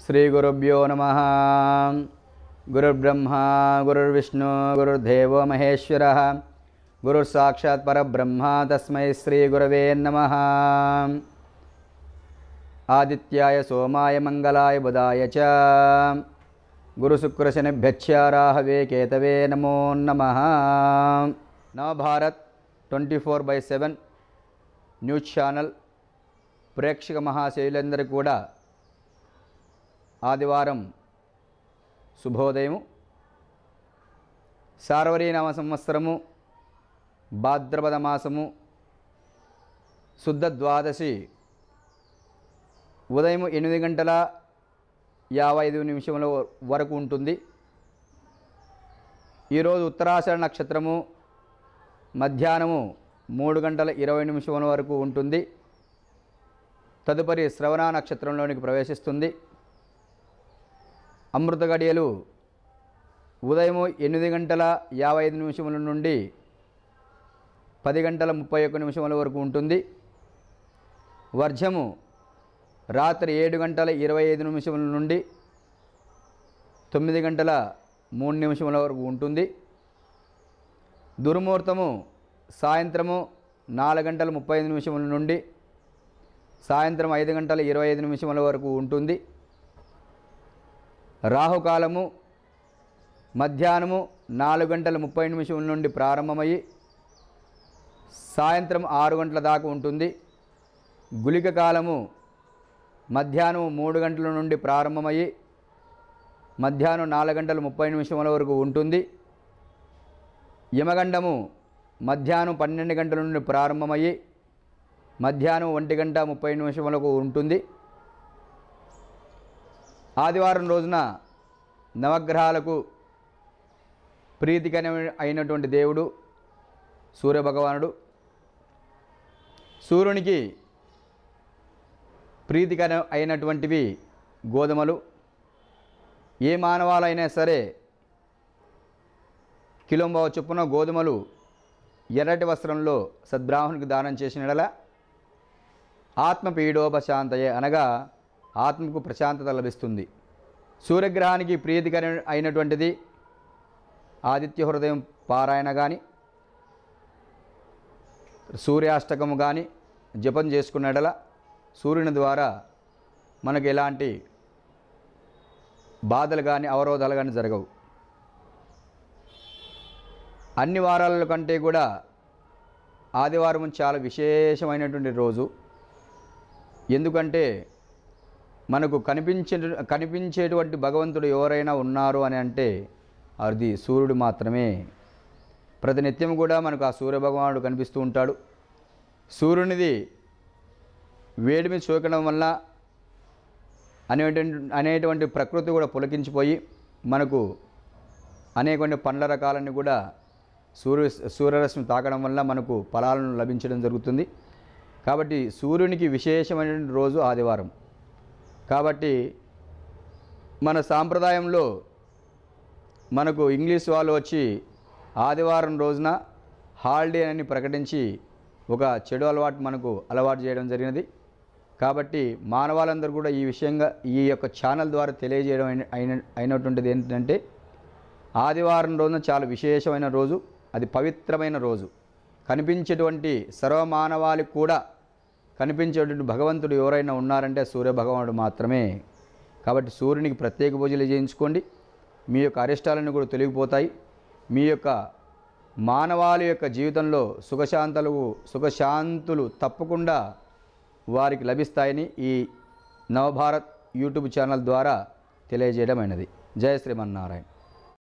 శ్రీగురుభ్యో నమ గురుర్బ్రహ్మ గురుర్విష్ణు గురుర్దేవో మహేశ్వర గురుర్సాక్షాత్ పరబ్రహ్మ తస్మై శ్రీగురవే నమ ఆదిత్యాయ సోమాయ మంగళాయ బుధాయ చ గురుశుక్రశనిభ్యచ్చారాహవే కేతవే నమో నమ Navabharat twenty four by seven news channel ప్రేక్షక మహాశైలందరికీ కూడా ఆదివారం శుభోదయము శార్వరీనామ సంవత్సరము భాద్రపద మాసము శుద్ధ ద్వాదశి ఉదయం ఎనిమిది గంటల యాభై ఐదు నిమిషముల వరకు ఉంటుంది ఈరోజు ఉత్తరాషాఢ నక్షత్రము మధ్యాహ్నము మూడు గంటల ఇరవై నిమిషముల వరకు ఉంటుంది తదుపరి శ్రవణ నక్షత్రంలోనికి ప్రవేశిస్తుంది అమృత గడియలు ఉదయం ఎనిమిది గంటల యాభై ఐదు నిమిషముల నుండి పది గంటల ముప్పై ఒక్క నిమిషముల వరకు ఉంటుంది వర్జము రాత్రి ఏడు గంటల ఇరవై ఐదు నిమిషముల నుండి తొమ్మిది గంటల మూడు నిమిషముల వరకు ఉంటుంది దుర్ముహూర్తము సాయంత్రము నాలుగు గంటల ముప్పై ఐదు నిమిషముల నుండి సాయంత్రం ఐదు గంటల ఇరవై ఐదు నిమిషముల వరకు ఉంటుంది రాహుకాలము మధ్యాహ్నము నాలుగు గంటల ముప్పై నిమిషముల నుండి ప్రారంభమయ్యి సాయంత్రం ఆరు గంటల దాకా ఉంటుంది గుళిక కాలము మధ్యాహ్నం మూడు గంటల నుండి ప్రారంభమయ్యి మధ్యాహ్నం నాలుగు గంటల ముప్పై నిమిషముల వరకు ఉంటుంది యమగండము మధ్యాహ్నం పన్నెండు గంటల నుండి ప్రారంభమయ్యి మధ్యాహ్నం ఒంటి గంట ముప్పై నిమిషములకు ఉంటుంది ఆదివారం రోజున నవగ్రహాలకు ప్రీతికర అయినటువంటి దేవుడు సూర్యభగవానుడు సూర్యునికి ప్రీతికర అయినటువంటివి గోధుమలు ఏ మానవాలైనా సరే కిలోంబావ చొప్పున గోధుమలు ఎర్రటి వస్త్రంలో సద్బ్రాహ్మణునికి దానం చేసిన యెడల ఆత్మ పీడోపశాంతయే అనగా ఆత్మకు ప్రశాంతత లభిస్తుంది సూర్యగ్రహానికి ప్రీతికర అయినటువంటిది ఆదిత్య హృదయం పారాయణ కానీ సూర్యాష్టకము కానీ జపం చేసుకున్నడల సూర్యుని ద్వారా మనకు ఎలాంటి బాధలు కానీ అవరోధాలు కానీ జరగవు అన్ని వారాల కంటే కూడా ఆదివారం చాలా విశేషమైనటువంటి రోజు ఎందుకంటే మనకు కనిపించే కనిపించేటువంటి భగవంతుడు ఎవరైనా ఉన్నారు అని అంటే అది సూర్యుడు మాత్రమే ప్రతినిత్యం కూడా మనకు ఆ సూర్య భగవానుడు కనిపిస్తూ ఉంటాడు సూర్యునిది వేడిమి చూకడం వల్ల అనేటువంటి అనేటువంటి ప్రకృతి కూడా పులకించిపోయి మనకు అనేటువంటి పండ్ల రకాలన్నీ కూడా సూర్య సూర్యరశ్మి తాకడం వల్ల మనకు ఫలాలను లభించడం జరుగుతుంది కాబట్టి సూర్యునికి విశేషమైనటువంటి రోజు ఆదివారం కాబట్టి మన సాంప్రదాయంలో మనకు ఇంగ్లీష్ వాళ్ళు వచ్చి ఆదివారం రోజున హాలిడే అని ప్రకటించి ఒక చెడు అలవాటు మనకు అలవాటు చేయడం జరిగినది కాబట్టి మానవాళ్ళందరూ కూడా ఈ విషయంగా ఈ యొక్క ఛానల్ ద్వారా తెలియజేయడం అయిన అయిన- అయినటువంటిది ఏంటంటే ఆదివారం రోజున చాలా విశేషమైన రోజు అది పవిత్రమైన రోజు కనిపించేటువంటి సర్వమానవాళికి కూడా కనిపించేటువంటి భగవంతుడు ఎవరైనా ఉన్నారంటే సూర్య భగవానుడు మాత్రమే కాబట్టి సూర్యునికి ప్రత్యేక పూజలు చేయించుకోండి మీ యొక్క అరిష్టాలన్నీ కూడా తొలగిపోతాయి మీ యొక్క మానవాళి యొక్క జీవితంలో సుఖశాంతలు సుఖశాంతులు తప్పకుండా వారికి లభిస్తాయని ఈ నవభారత్ యూట్యూబ్ ఛానల్ ద్వారా తెలియజేయడం అయినది జయ శ్రీమన్నారాయణ